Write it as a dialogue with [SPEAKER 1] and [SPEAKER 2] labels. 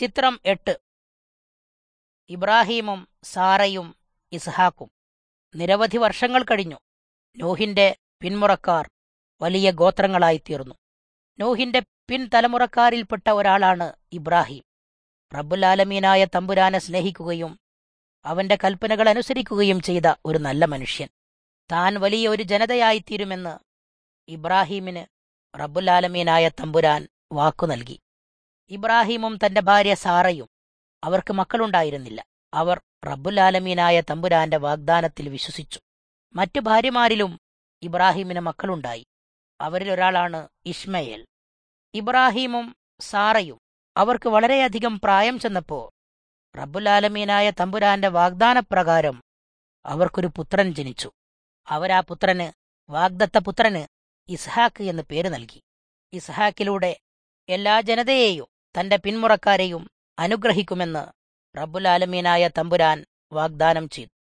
[SPEAKER 1] ചിത്രം എട്ട് ഇബ്രാഹീമും സാറയും ഇസ്ഹാക്കും നിരവധി വർഷങ്ങൾ കഴിഞ്ഞു നോഹിന്റെ പിന്മുറക്കാർ വലിയ ഗോത്രങ്ങളായിത്തീർന്നു നോഹിന്റെ പിൻതലമുറക്കാരിൽപ്പെട്ട ഒരാളാണ് ഇബ്രാഹിം റബ്ബുലാലമീനായ തമ്പുരാനെ സ്നേഹിക്കുകയും അവന്റെ കൽപ്പനകൾ അനുസരിക്കുകയും ചെയ്ത ഒരു നല്ല മനുഷ്യൻ താൻ വലിയ ഒരു ജനതയായിത്തീരുമെന്ന് ഇബ്രാഹീമിന് റബ്ബുലാലമീനായ തമ്പുരാൻ വാക്കു നൽകി ഇബ്രാഹീമും തന്റെ ഭാര്യ സാറയും അവർക്ക് മക്കളുണ്ടായിരുന്നില്ല അവർ റബ്ബുലാലമീനായ തമ്പുരാന്റെ വാഗ്ദാനത്തിൽ വിശ്വസിച്ചു മറ്റു ഭാര്യമാരിലും ഇബ്രാഹീമിന് മക്കളുണ്ടായി അവരിൽ ഒരാളാണ് ഇഷ്മയേൽ ഇബ്രാഹീമും സാറയും അവർക്ക് വളരെയധികം പ്രായം ചെന്നപ്പോ റബ്ബുലാലമീനായ തമ്പുരാന്റെ വാഗ്ദാനപ്രകാരം അവർക്കൊരു പുത്രൻ ജനിച്ചു അവരാ പുത്രന് വാഗ്ദത്ത പുത്രന് ഇസ്ഹാക്ക് എന്ന് പേര് നൽകി ഇസ്ഹാക്കിലൂടെ എല്ലാ ജനതയെയും തന്റെ പിന്മുറക്കാരെയും അനുഗ്രഹിക്കുമെന്ന് റബ്ബുലാലമീനായ തമ്പുരാൻ വാഗ്ദാനം ചെയ്തു